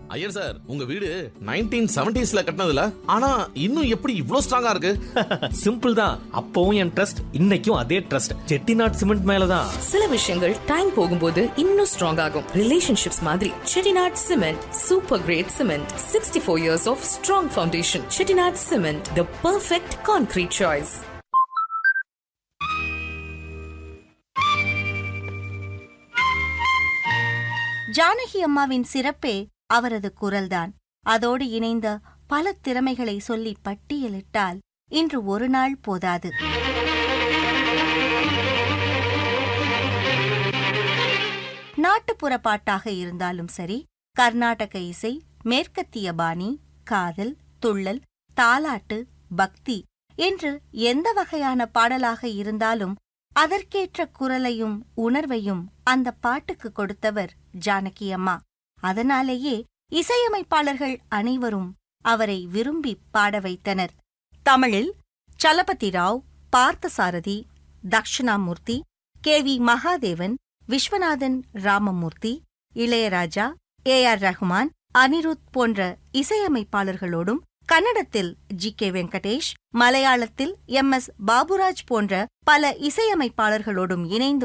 Iyer sir உங்க வீடு nineteen செவன்டிஸ்ல கட்டினதுல ஆனா இன்னும் எப்படி இவ்ளோ ஸ்ட்ராங்கா இருக்கு சிம்பிள் தான் அப்பவும் என் ட்ரஸ்ட் இன்னைக்கும் அதே ட்ரஸ்ட் செட்டிநாட் சிமெண்ட் மேலதான் சில விஷயங்கள் டைம் போகும்போது இன்னும் ஸ்ட்ராங் ஆகும் ரிலேஷன்ஷிப்ஸ் மாதிரி Chettinad cement super great cement sixty four years of strong foundation Chettinad cement the perfect concrete choice Janaki அம்மாவின் சிறப்பே அவரது குரல்தான் அதோடு இணைந்த பல திறமைகளை சொல்லி பட்டியலிட்டால் இன்று ஒரு நாள் போதாது நாட்டுப்புற பாட்டாக இருந்தாலும் சரி கர்நாடக இசை மேற்கத்திய பாணி காதல் துள்ளல் தாலாட்டு பக்தி என்று எந்த வகையான பாடலாக இருந்தாலும் அதற்கேற்ற குரலையும் உணர்வையும் அந்த பாட்டுக்கு கொடுத்தவர் ஜானகி அம்மா அதனாலேயே இசையமைப்பாளர்கள் அனைவரும் அவரை விரும்பி பாட வைத்தனர் தமிழில் Chalapathi Rao Parthasarathy Dakshinamurthy K V Mahadevan Viswanathan Ramamoorthy Ilaiyaraaja A R Rahman Anirudh போன்ற இசையமைப்பாளர்களோடும் கன்னடத்தில் ஜி கே வெங்கடேஷ் மலையாளத்தில் எம் எஸ் பாபுராஜ் போன்ற பல இசையமைப்பாளர்களோடும் இணைந்து